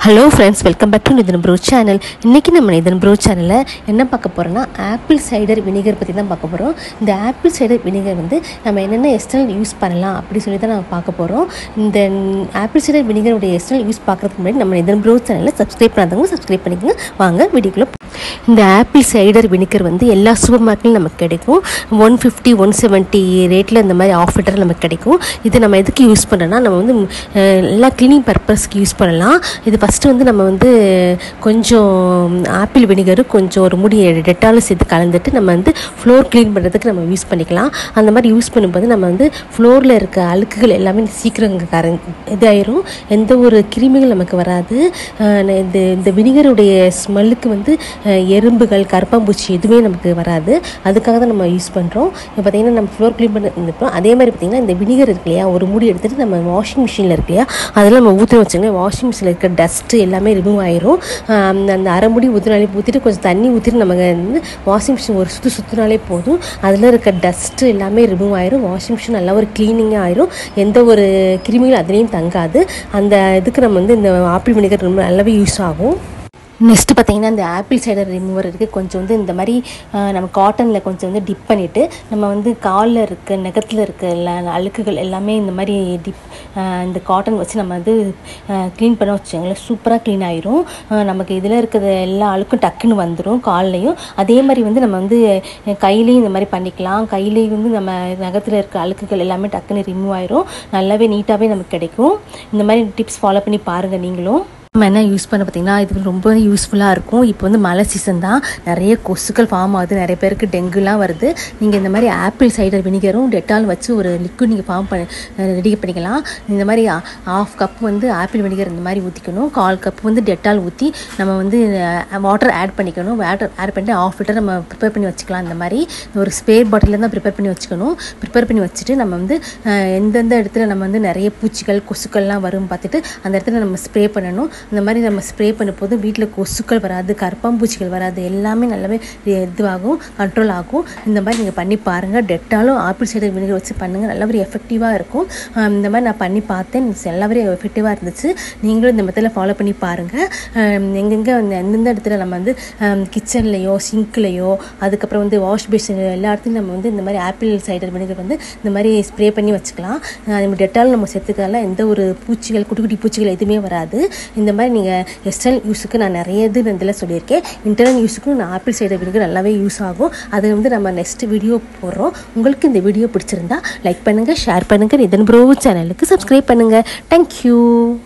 hello friends welcome back to Nithan bro channel இன்றைக்கி நம்ம Nithan bro சேனலில் என்ன பார்க்க போகிறோம்னா ஆப்பிள் சைடர் வினிகர் பற்றி தான் பார்க்க போகிறோம் இந்த ஆப்பிள் சைடர் வினிகர் வந்து நம்ம என்னென்ன எஸ்டல் யூஸ் பண்ணலாம் அப்படி சொல்லி தான் நம்ம பார்க்க போகிறோம் இந்த ஆப்பிள் சைடர் வினிகருடைய எஸ்டல் யூஸ் பார்க்குறதுக்கு முன்னாடி நம்ம நிதன் ப்ரோ சேனலில் சப்ஸ்கிரைப் பண்ணாதவங்க சப்ஸ்கிரைப் பண்ணிக்கோங்க வாங்க வீடியோக்குள்ளே இந்த ஆப்பிள் சைடர் வினிகர் வந்து எல்லா சூப்பர் மார்க்கெட்லையும் நமக்கு கிடைக்கும் ஒன் ஃபிஃப்டி ஒன் செவன்ட்டி ரேட்டில் இந்த மாதிரி ஆஃபர் நமக்கு கிடைக்கும் இது நம்ம எதுக்கு யூஸ் பண்ணுறோன்னா நம்ம வந்து அஹ், எல்லா க்ளீனிங் பர்பஸ்க்கு யூஸ் பண்ணலாம் இது ஃபஸ்ட்டு வந்து நம்ம வந்து கொஞ்சம் ஆப்பிள் வினிகர் கொஞ்சம் ஒரு முடி டெட்டாலும் சேர்த்து கலந்துட்டு நம்ம வந்து ஃப்ளோர் க்ளீன் பண்ணுறதுக்கு நம்ம யூஸ் பண்ணிக்கலாம் அந்த மாதிரி யூஸ் பண்ணும்போது நம்ம வந்து ஃப்ளோரில் இருக்க அழுக்குகள் எல்லாமே சீக்கிரம் கர இதாயிரும் எந்த ஒரு கிருமிகள் நமக்கு வராது அஹ் இந்த இந்த வினிகருடைய ஸ்மெல்லுக்கு வந்து அஹ், எறும்புகள் கரப்பாம்பூச்சி எதுவுமே நமக்கு வராது அதுக்காக தான் நம்ம யூஸ் பண்ணுறோம் இப்போ பார்த்திங்கன்னா நம்ம ஃப்ளோர் க்ளீன் பண்ண இருந்தப்போ அதே மாதிரி பார்த்திங்கன்னா இந்த வினிகர் இருக்கு இல்லையா ஒரு மூடி எடுத்துகிட்டு நம்ம வாஷிங் மிஷினில் இருக்கு இல்லையா அதில் நம்ம ஊற்றி வச்சுக்கோங்க வாஷிங் மிஷினில் இருக்க டஸ்ட்டு எல்லாமே ரிமூவ் ஆயிரும் ஆஹ் அந்த அந்த அரை முடி ஊற்றினாலே ஊற்றிட்டு கொஞ்சம் தண்ணி ஊற்றிட்டு நம்ம வந்து வாஷிங் மிஷின் ஒரு சுற்று சுற்றினாலே போதும் அதில் இருக்க டஸ்ட்டு எல்லாமே ரிமூவ் ஆயிரும் வாஷிங் மிஷின் நல்லா ஒரு க்ளீனிங்காக ஆயிரும் எந்த ஒரு கிருமிகளும் அதுலேயும் தங்காது அந்த இதுக்கு நம்ம வந்து இந்த ஆப்பிள் வினிகர் ரொம்ப நல்லாவே யூஸ் ஆகும் நெக்ஸ்ட்டு பார்த்தீங்கன்னா இந்த ஆப்பிள் சைடர் ரிமூவர் இருக்குது கொஞ்சம் வந்து இந்த மாதிரி ஆஹ், நம்ம காட்டனில் கொஞ்சம் வந்து டிப் பண்ணிவிட்டு நம்ம வந்து காலில் இருக்க நகத்தில் இருக்க எல்லா அழுக்குகள் எல்லாமே இந்த மாதிரி டிப் ஆஹ், இந்த காட்டன் வச்சு நம்ம வந்து க்ளீன் பண்ண வச்சுங்களேன் சூப்பராக க்ளீன் ஆயிரும் ஆஹ், நமக்கு இதில் இருக்கிற எல்லா அழுக்கும் டக்குன்னு வந்துடும் கால்லையும் அதே மாதிரி வந்து நம்ம வந்து அஹ், கையிலையும் இந்த மாதிரி பண்ணிக்கலாம் கையிலையும் வந்து நம்ம நகத்தில் இருக்க அழுக்குகள் எல்லாமே டக்குன்னு ரிமூவ் ஆயிரும் நல்லாவே நீட்டாகவே நமக்கு கிடைக்கும் இந்த மாதிரி டிப்ஸ் ஃபாலோ பண்ணி பாருங்கள் நீங்களும் நம்ம என்ன யூஸ் பண்ண பார்த்தீங்கன்னா இது ரொம்ப யூஸ்ஃபுல்லாக இருக்கும் இப்போ வந்து மழை சீசன் தான் நிறைய கொசுக்கள் ஃபார்ம் ஆகுது நிறைய பேருக்கு டெங்குலாம் வருது நீங்கள் இந்த மாதிரி ஆப்பிள் சைடர் வினிகரும் டெட்டால் வச்சு ஒரு லிக்விட் நீங்கள் ஃபார்ம் பண்ண ரெடி பண்ணிக்கலாம் இந்த மாதிரி ஆஃப் கப் வந்து ஆப்பிள் வினிகர் இந்த மாதிரி ஊற்றிக்கணும் கால் கப் வந்து டெட்டால் ஊற்றி நம்ம வந்து வாட்டர் ஆட் பண்ணிக்கணும் வாட்டர் ஆட் பண்ணிட்டு ஆஃப் லிட்டர் நம்ம ப்ரிப்பேர் பண்ணி வச்சுக்கலாம் இந்த மாதிரி ஒரு ஸ்ப்ரே பாட்டிலில் தான் ப்ரிப்பேர் பண்ணி வச்சுக்கணும் ப்ரிப்பேர் பண்ணி வச்சுட்டு நம்ம வந்து அஹ், எந்தெந்த இடத்துல நம்ம வந்து நிறைய பூச்சிகள் கொசுக்கள்லாம் வரும் பார்த்துட்டு அந்த இடத்துல நம்ம ஸ்ப்ரே பண்ணணும் அந்த மாதிரி நம்ம ஸ்ப்ரே பண்ணும்போது வீட்டில் கொசுக்கள் வராது கரப்பாம்பூச்சிகள் வராது எல்லாமே நல்லாவே இதுவாகும் கண்ட்ரோல் ஆகும் இந்த மாதிரி நீங்கள் பண்ணி பாருங்கள் டெட்டாலும் ஆப்பிள் சைடர் வினிகர் வச்சு பண்ணுங்கள் நல்ல ஒரு எஃபெக்டிவாக இருக்கும் ஆஹ் இந்த மாதிரி நான் பண்ணி பார்த்தேன் நல்லாவே எஃபெக்டிவாக இருந்துச்சு நீங்களும் இந்த மெத்தடில் ஃபாலோ பண்ணி பாருங்கள் எங்கெங்கே வந்து எந்தெந்த இடத்துல நம்ம வந்து கிச்சன்லேயோ சிங்க்லேயோ அதுக்கப்புறம் வந்து வாஷ் பேஷன் எல்லா இடத்துலையும் நம்ம வந்து இந்த மாதிரி ஆப்பிள் சைடர் வினிகர் வந்து இந்த மாதிரி ஸ்ப்ரே பண்ணி வச்சுக்கலாம் ஆஹ் நம்ம டெட்டால் நம்ம சேர்த்துக்கல எந்த ஒரு பூச்சிகள் குட்டி குட்டி பூச்சிகள் எதுவுமே வராது இந்த மாதிரி நீங்கள் எக்ஸ்டர்னல் யூஸுக்கு நான் நிறைய இது நான் இதில் சொல்லியிருக்கேன் இன்டர்னல் யூஸுக்கும் நான் ஆப்பிள் சைடர் வினிகர் நல்லாவே யூஸ் ஆகும் அது வந்து நம்ம நெக்ஸ்ட் வீடியோ போடுறோம் உங்களுக்கு இந்த வீடியோ பிடிச்சிருந்தா லைக் பண்ணுங்கள் ஷேர் பண்ணுங்கள் இதன் ப்ரோ சேனலுக்கு சப்ஸ்கிரைப் பண்ணுங்கள் தேங்க்யூ